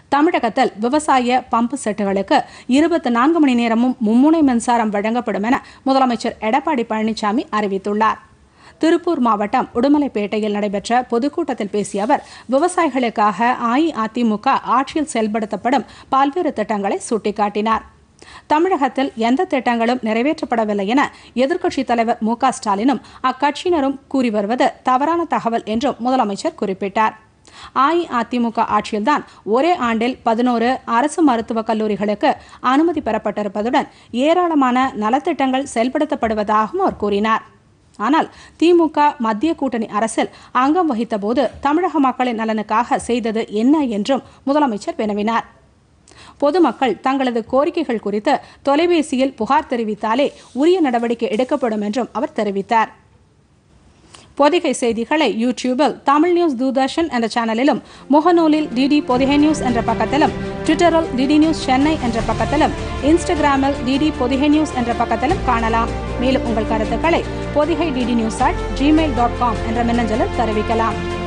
தமிழகத்தில் விவசாய பம்பு செட்டுகளுக்கு இருபத்தி நான்கு மணி நேரமும் மும்முனை மின்சாரம் வழங்கப்படும் என முதலமைச்சர் எடப்பாடி பழனிசாமி அறிவித்துள்ளார் திருப்பூர் மாவட்டம் உடுமலைப்பேட்டையில் நடைபெற்ற பொதுக்கூட்டத்தில் பேசிய அவர் விவசாயிகளுக்காக அஇஅதிமுக ஆட்சியில் செயல்படுத்தப்படும் பல்வேறு திட்டங்களை சுட்டிக்காட்டினார் தமிழகத்தில் எந்த திட்டங்களும் நிறைவேற்றப்படவில்லை என எதிர்க்கட்சித் தலைவர் மு க ஸ்டாலினும் அக்கட்சியினரும் கூறி வருவது தவறான தகவல் என்றும் முதலமைச்சர் குறிப்பிட்டார் அஇஅதிமுக ஆட்சியில்தான் ஒரே ஆண்டில் பதினோரு அரசு மருத்துவக் கல்லூரிகளுக்கு அனுமதி பெறப்பட்டிருப்பதுடன் ஏராளமான நலத்திட்டங்கள் செயல்படுத்தப்படுவதாகவும் அவர் கூறினார் ஆனால் திமுக மத்திய கூட்டணி அரசில் அங்கம் வகித்தபோது தமிழக மக்களின் நலனுக்காக செய்தது என்ன என்றும் முதலமைச்சர் வினவினார் பொதுமக்கள் தங்களது கோரிக்கைகள் குறித்து தொலைபேசியில் புகார் தெரிவித்தாலே உரிய நடவடிக்கை எடுக்கப்படும் என்றும் அவர் தெரிவித்தார் பொதிகை செய்திகளை யூடியூபில் தமிழ் நியூஸ் தூர்தர்ஷன் என்ற சேனலிலும் முகநூலில் டிடி பொதிகை நியூஸ் என்ற பக்கத்திலும் ட்விட்டரில் டிடி நியூஸ் சென்னை என்ற பக்கத்திலும் இன்ஸ்டாகிராமில் டிடி பொதிகை நியூஸ் என்ற பக்கத்திலும் காணலாம் மேலும் உங்கள் கருத்துக்களை Podhigai DD news at Gmail dot com என்ற மின்னஞ்சலில் தெரிவிக்கலாம்